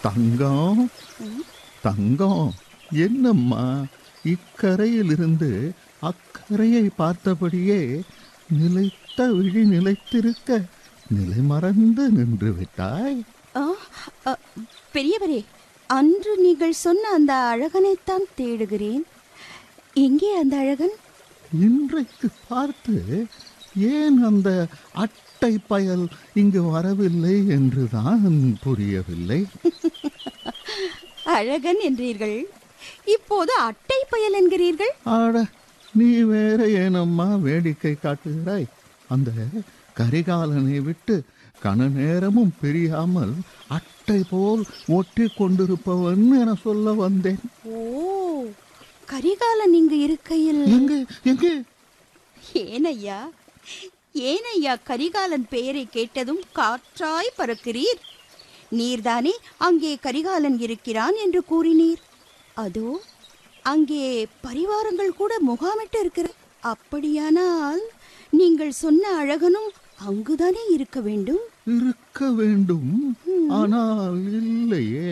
தங்கம் தங்கம் என்னம்மா இக்கரையிலிருந்து அக்கரையை பார்த்தபடியே நிலைத்த விழி நிலைத்திருக்க நிலை மறந்து நின்று விட்டாய் ஆ, அ, பெரியவரே அன்று நீங்கள் சொன்ன அந்த அழகனைத்தான் தேடுகிறேன் எங்கே அந்த அழகன் இன்றைக்கு பார்த்து ஏன் அந்த அட்டை பயல் இங்கு வரவில்லை என்றுதான் புரியவில்லை அழகன் என்றீர்கள் இப்போது அட்டை பயல் என்கிறீர்கள் ஆட நீ வேற ஏனம்மா வேடிக்கை காட்டுகிறாய் அந்த கரிகாலனை விட்டு கன நேரமும் பிரியாமல் அட்டை போல் ஒட்டி கொண்டிருப்பவன் என சொல்ல வந்தேன் ஓ கரிகாலன் இங்கு இருக்கையில் எங்கே எங்கே ஏனையா ஏனையா கரிகாலன் பெயரை கேட்டதும் காற்றாய் பறக்கிறீர் நீர்தானே அங்கே கரிகாலன் இருக்கிறான் என்று கூறினீர் அதோ அங்கே பரிவாரங்கள் கூட முகாமிட்டு இருக்கிற அப்படியானால் நீங்கள் சொன்ன அழகனும் அங்குதானே இருக்க வேண்டும் இருக்க வேண்டும் ஆனால் இல்லையே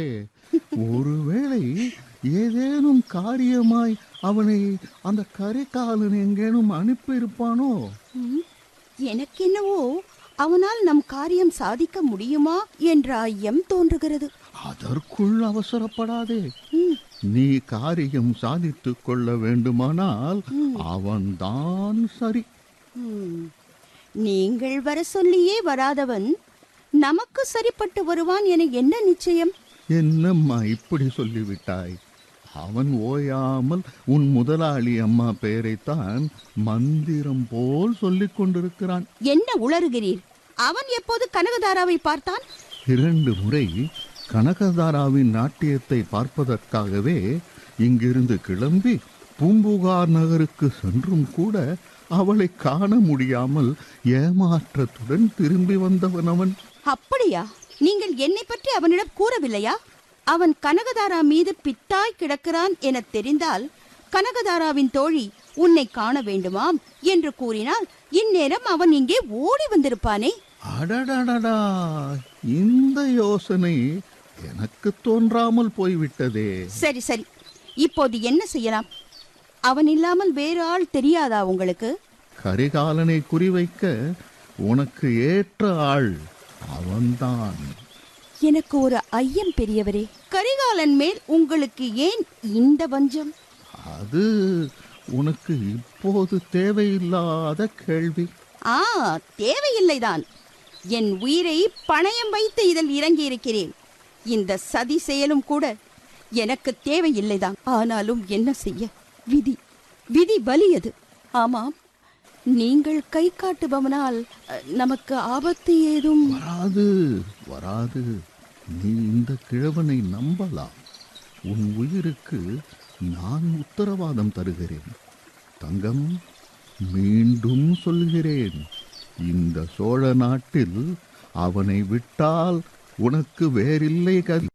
ஒருவேளை ஏதேனும் காரியமாய் அவனை அந்த கரிகாலன் எங்கேனும் அனுப்பியிருப்பானோ ம், எனக்கென்னவோ அவனால் நம் காரியம் சாதிக்க முடியுமா என்ற ஐயம் தோன்றுகிறது அதற்குள் அவசரப்படாதே ம், நீ காரியம் சாதித்துக் கொள்ள வேண்டுமானால் அவன்தான் சரி ம். நீங்கள் வர சொல்லியே வராதவன் நமக்கு சரிப்பட்டு வருவான் என என்ன நிச்சயம் என்னம்மா இப்படி சொல்லிவிட்டாய் அவன் ஓயாமல் உன் முதலாளி அம்மா பெயரைத்தான் மந்திரம் போல் சொல்லிக் கொண்டிருக்கிறான் என்ன உளறுகிறீர் அவன் எப்போது கனகதாராவை பார்த்தான் இரண்டு முறை கனகதாராவின் நாட்டியத்தை பார்ப்பதற்காகவே இங்கிருந்து கிளம்பி பூம்புகார் நகருக்கு சென்றும் கூட அவளை காண முடியாமல் ஏமாற்றத்துடன் திரும்பி வந்தவன் அவன் அப்படியா நீங்கள் என்னை பற்றி அவனிடம் கூறவில்லையா அவன் கனகதாரா மீது பித்தாய் கிடக்கிறான் என தெரிந்தால் கனகதாராவின் தோழி உன்னை காண வேண்டுமாம் என்று கூறினால் இந்நேரம் அவன் இங்கே ஓடி வந்திருப்பானே அடடடடா இந்த யோசனை எனக்கு தோன்றாமல் போய்விட்டதே சரி சரி இப்போது என்ன செய்யலாம் அவன் இல்லாமல் வேறு ஆள் தெரியாதா உங்களுக்கு கரிகாலனை குறிவைக்க உனக்கு ஏற்ற ஆள் அவன்தான் எனக்கு ஒரு ஐயம் பெரியவரே கரிகாலன் மேல் உங்களுக்கு ஏன் இந்த வஞ்சம் அது உனக்கு இப்போது தேவையில்லாத கேள்வி ஆ தேவையில்லைதான் என் உயிரை பணயம் வைத்து இதில் இறங்கி இருக்கிறேன் இந்த சதி செயலும் கூட எனக்கு தேவையில்லைதான் ஆனாலும் என்ன செய்ய விதி விதி வலியது ஆமாம் நீங்கள் கை காட்டுபவனால் அ, நமக்கு ஆபத்து ஏதும் வராது வராது நீ இந்த கிழவனை நம்பலாம் உன் உயிருக்கு நான் உத்தரவாதம் தருகிறேன் தங்கம் மீண்டும் சொல்கிறேன் இந்த சோழ நாட்டில் அவனை விட்டால் உனக்கு வேறில்லை கதி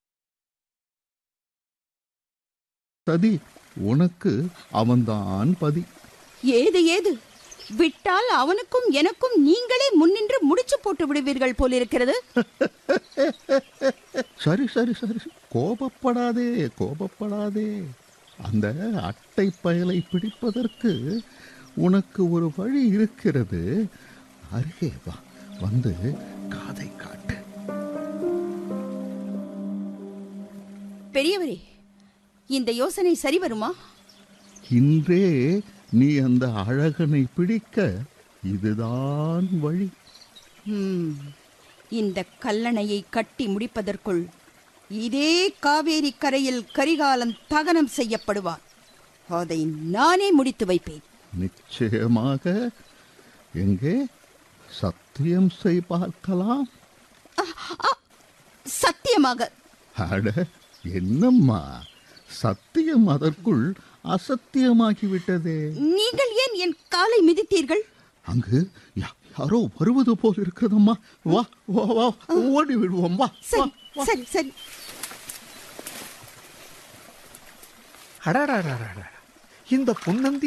சதி உனக்கு அவன்தான் பதி ஏது ஏது விட்டால் அவனுக்கும் எனக்கும் நீங்களே முன்னின்று முடிச்சு போட்டு விடுவீர்கள் போலிருக்கிறது சரி சரி சரி கோபப்படாதே கோபப்படாதே அந்த அட்டை பயலை பிடிப்பதற்கு உனக்கு ஒரு வழி இருக்கிறது அருகே வா வந்து காதை காட்டு பெரியவரே இந்த யோசனை சரி வருமா இன்றே நீ அந்த அழகனை பிடிக்க இதுதான் வழி ஹம், இந்த கல்லணையை கட்டி முடிப்பதற்குள் இதே காவேரி கரையில் கரிகாலன் தகனம் செய்யப்படுவான் அதை நானே முடித்து வைப்பேன் நிச்சயமாக எங்கே சத்தியம் செய் பார்க்கலாம் சத்தியமாக அட என்னம்மா சத்தியம் அதற்குள் அசத்தியமாகிவிட்டதே நீங்கள் ஏன் என் காலை மிதித்தீர்கள் அங்கு யா- யாரோ வருவது போல் இருக்கிறதம்மா வா வா வா ஓடி விடுவோம் வா வா சரி சரி சரி அடடடடடட. இந்த பொன்னந்தி